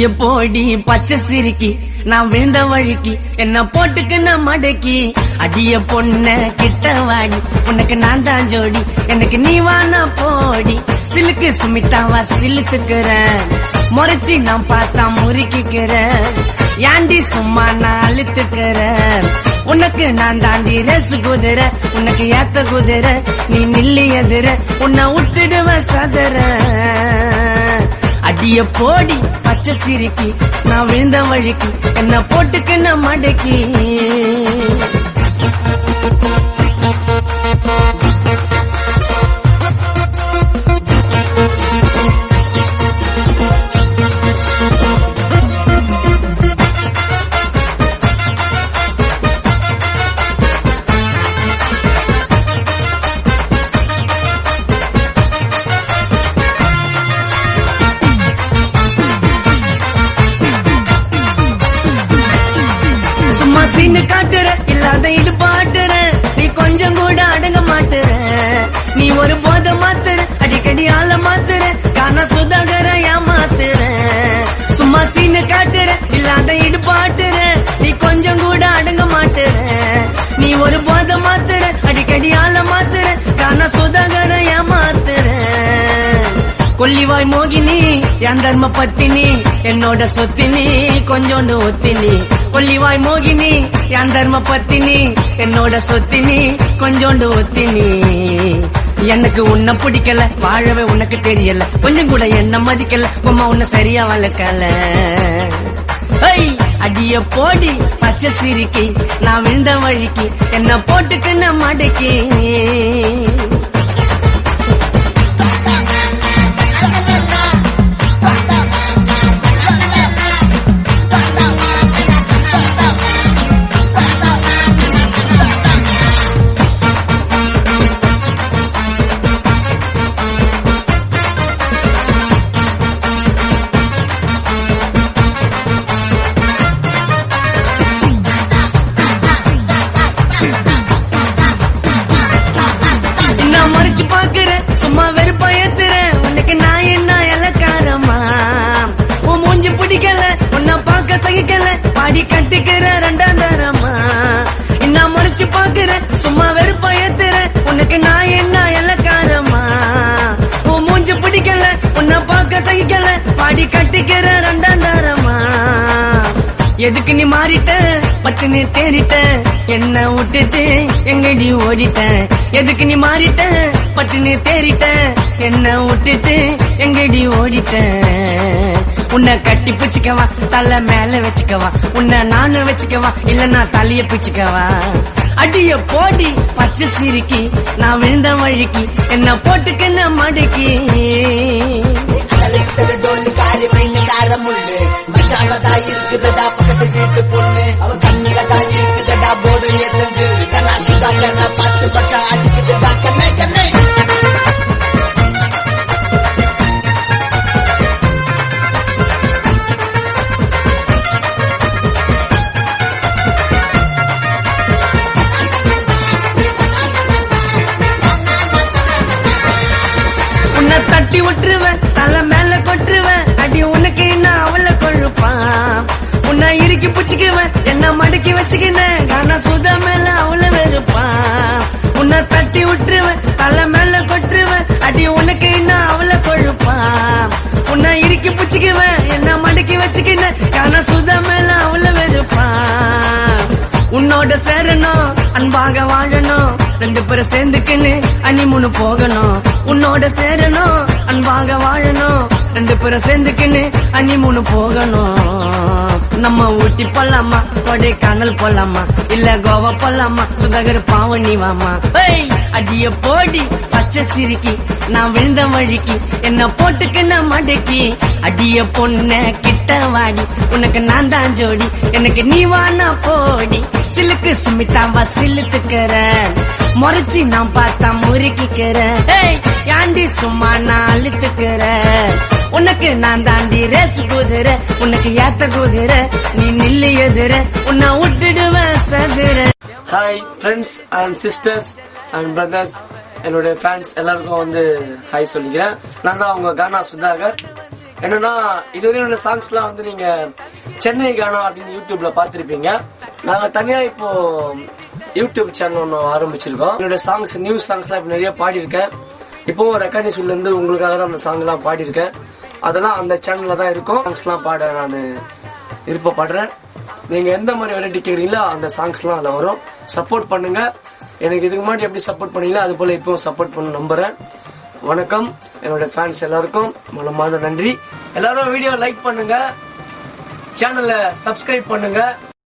அடிய போடி பச்சை சிரிக்கி நான் விழுந்த வழிக்கு என்ன போட்டுக்கின மடக்கி அடிய பொண்ண கிட்ட வாடி உனக்கு நான் தான் ஜோடி எனக்கு நீ வானா போடி சிலுக்கு சுமித்தாவா சிலுத்துக்கிறேன் முறைச்சி நான் பார்த்தா முறுக்கிக்கிறேன் ஏண்டி சும்மா நான் அழுத்துக்கிறேன் உனக்கு நான் தாண்டி ரசு குதிர உனக்கு ஏத்த குதிர நீ நில்லி எதிர உன்னை விட்டுடுவ சதுர அடிய போடி பச்சை சிரிக்கி நான் விழுந்த வழிக்கு என்ன போட்டுக்கின மடக்கி சும்மா சீனு காட்டுற இல்லாத இது பாட்டுற நீ கொஞ்சம் கூட அடங்க மாட்டுற நீ ஒரு போத மாத்துற அடிக்கடி ஆள மாத்துற காண சுதாகர ஏமாத்துற சும்மா சீனு காட்டுற இல்லாத இடு பாட்டுற நீ கொஞ்சம் கூட அடங்க மாட்டுற நீ ஒரு போத மாத்துற அடிக்கடி ஆள மாத்துற காண சுதாகர ஏமாத்துற கொல்லிவாய் மோகினி என் தர்ம பத்தினி என்னோட சொத்தினி கொஞ்சோண்டு ஒத்தினி கொல்லிவாய் மோகினி என் தர்ம பத்தினி என்னோட சொத்தினி கொஞ்சோண்டு ஒத்தினி எனக்கு உன்னை பிடிக்கல வாழவே உனக்கு தெரியல கொஞ்சம் கூட என்ன மதிக்கல உம்மா உன்னை சரியா வளர்க்கல ஐய், அடிய போடி பச்சை சிரிக்கி நான் விழுந்த வழிக்கு என்ன போட்டுக்கின மடக்கி நான் மறைச்சு பாக்குறேன் சும்மா வெறுப்பா ஏத்துறேன் உனக்கு நான் என்ன இலக்காரமா உன் மூஞ்சி பிடிக்கல உன்னை பார்க்க சகிக்கல பாடி கட்டிக்கிற ரெண்டாம் தரமா நான் மறைச்சு பாக்குறேன் சும்மா வெறுப்பா ஏத்துறேன் உனக்கு நான் என்ன இலக்காரமா உன் மூஞ்சி பிடிக்கல உன்னை பார்க்க சகிக்கல பாடி கட்டிக்கிற ரெண்டாம் தரமா எதுக்கு நீ மாறிட்ட பட்டுன்னு தேறிட்ட என்ன விட்டுட்டு எங்கடி ஓடிட்ட எதுக்கு நீ மாறிட்ட பட்டுன்னு தேறிட்ட என்ன விட்டுட்டு எங்கடி ஓடிட்ட உன்னை கட்டி பிச்சுக்கவா தலை மேல வச்சுக்கவா உன்னை நானும் வச்சுக்கவா இல்ல நான் தலைய பிச்சுக்கவா அடிய போடி பச்சை சிரிக்கி நான் விழுந்த வழிக்கு என்ன போட்டுக்கென்ன மடக்கி தலைத்தது டோல் காரி மைனு கார முள்ளு மச்சான தான் இருக்குதடா பக்கத்து வீட்டு பொண்ணு அவ கண்ணில தான் இருக்குதடா போர்டு ஏத்துது கண்ணா சுதா கண்ணா பத்து பச்சா அடிக்குதுடா கண்ணே கண்ணே உன்னை தட்டி விட்டுருவேன் தலை மேல கொட்டுருவேன் அடி உனக்கு என்ன அவளை கொழுப்பான் உன்னை இறுக்கி பிடிச்சிக்குவேன் என்ன மடக்கி வச்சுக்கினேன் காண சுத மேல அவளை வெறுப்பான் உன்னை தட்டி விட்டுருவேன் தலை மேல கொட்டுருவேன் அடி உனக்கு என்ன அவளை கொழுப்பான் உன்னை இறுக்கி பிடிச்சிக்குவேன் என்ன மடக்கி வச்சுக்கினேன் காண சுத மேல அவளை வெறுப்பான் உன்னோட சேரணும் அன்பாக வாழணும் ரெண்டு பேரும் சேர்ந்துக்கின்னு அனிமுனு போகணும் உன்னோட சேரணும் அன்பாக வாழணும் ரெண்டு பேரும் சேர்ந்துக்கின்னு அனிமுனு போகணும் நம்ம ஊட்டி போலாமா கொடைக்கானல் போலாமா இல்ல கோவா போலாமா சுதாகர் பாவனி வாமா ஏய், அடிய போடி பச்சை சிரிக்கி நான் விழுந்த வழிக்கு என்ன போட்டுக்கின மடக்கி அடிய பொண்ண கிட்ட வாடி உனக்கு நான் தான் ஜோடி எனக்கு நீ வானா போடி சிலுக்கு சுமித்தாவா சிலுத்துக்கிறேன் முறைச்சி நான் பார்த்தா முறுக்கிக்கிறேன் ஏய், ஏண்டி சும்மா நான் அழுத்துக்கிறேன் உனக்கு நான் தாண்டி ரேஸ் குதிர உனக்கு ஏத்த குதிர நீ நில்லு எதிர உன்னை விட்டுடுவேன் சதுர hi friends and sisters and brothers என்னுடைய ஃபேன்ஸ் எல்லாருக்கும் வந்து ஹாய் சொல்லிக்கிறேன் நான் தான் உங்க கானா சுதாகர் என்னன்னா இதுவரை என்னோட சாங்ஸ்லாம் வந்து நீங்க சென்னை கானா அப்படின்னு யூடியூப்ல பார்த்திருப்பீங்க நாங்க தனியா இப்போ யூடியூப் சேனல் ஒன்று ஆரம்பிச்சிருக்கோம் என்னோட சாங்ஸ் நியூ சாங்ஸ்லாம் இப்போ நிறைய பாடியிருக்கேன் இப்போ ரெக்கார்டிங் ஸ்கூல்ல இருந்து உங்களுக்காக தான் அந்த சாங்லாம் பாடியிருக்கேன் அதெல்லாம் அந்த சேனல்ல தான் இருக்கும் சாங்ஸ்லாம் பாட நான் விருப்பப்படுறேன் நீங்க எந்த மாதிரி வெரைட்டி கேக்குறீங்களோ அந்த சாங்ஸ்லாம் அதுல வரும் சப்போர்ட் பண்ணுங்க எனக்கு இதுக்கு முன்னாடி எப்படி சப்போர்ட் பண்ணீங்களோ அது போல இப்போ சப்போர்ட் பண்ண நம்புறேன் வணக்கம் என்னோட ஃபேன்ஸ் எல்லாருக்கும் மனமார்ந்த நன்றி எல்லாரும் வீடியோ லைக் பண்ணுங்க சேனலை சப்ஸ்கிரைப் பண்ணுங்க